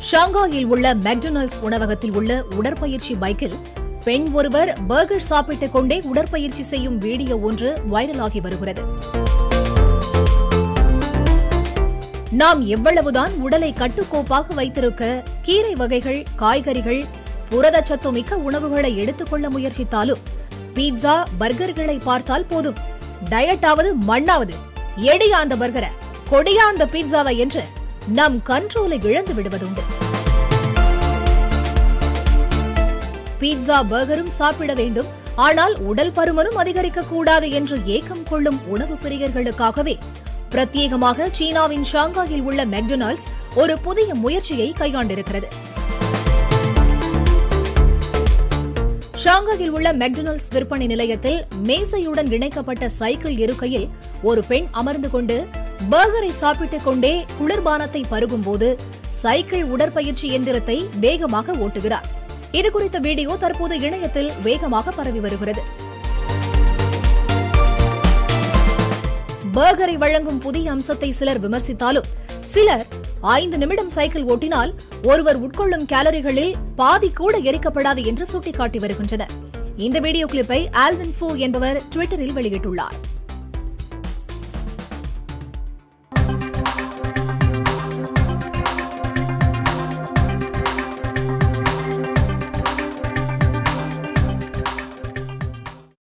ஷாங்காயில் உள்ள மெக்டொனால்ட்ஸ் உணவகத்தில் உள்ள உடற்பயிற்சி பைக்கில் பெண் ஒருவர் பர்கர் சாப்பிட்டுக் கொண்டே உடற்பயிற்சி செய்யும் வீடியோ ஒன்று வைரலாகி வருகிறது நாம் எவ்வளவுதான் உடலை கட்டுக்கோப்பாக வைத்திருக்க கீரை வகைகள் காய்கறிகள் புரதச்சத்து மிக்க உணவுகளை எடுத்துக்கொள்ள முயற்சித்தாலும் பீட்சா பர்கர்களை பார்த்தால் போதும் டயட்டாவது மண்ணாவது எடியா அந்த பர்கரை கொடியா அந்த பீட்சாவை என்று நம் கண்ட்ரோலை இழந்து விடுவதுண்டு பீட்சா பர்கரும் சாப்பிட வேண்டும் ஆனால் உடல் பருமனும் அதிகரிக்க கூடாது என்று ஏக்கம் கொள்ளும் உணவு பிரியர்களுக்காகவே பிரத்யேகமாக சீனாவின் ஷாங்காயில் உள்ள மெக்டொனால்ட்ஸ் ஒரு புதிய முயற்சியை கையாண்டிருக்கிறது ஷாங்காயில் உள்ள மெக்டொனால்ட்ஸ் விற்பனை நிலையத்தில் மேசையுடன் இணைக்கப்பட்ட சைக்கிள் இருக்கையில் ஒரு பெண் அமர்ந்து கொண்டு பர்கரை சாப்பிட்டுக் கொண்டே குளிர்பானத்தை பருகும்போது சைக்கிள் உடற்பயிற்சி எந்திரத்தை வேகமாக ஓட்டுகிறார் இது குறித்த வீடியோ தற்போது இணையத்தில் வேகமாக பரவி வருகிறது பர்கரை வழங்கும் புதிய அம்சத்தை சிலர் விமர்சித்தாலும் சிலர் ஐந்து நிமிடம் சைக்கிள் ஓட்டினால் ஒருவர் உட்கொள்ளும் கேலரிகளில் பாதி கூட எரிக்கப்படாது என்று சுட்டிக்காட்டி வருகின்றனர் இந்த வீடியோ கிளிப்பை ஆல்வின் ஃபூ என்பவர் ட்விட்டரில் வெளியிட்டுள்ளார்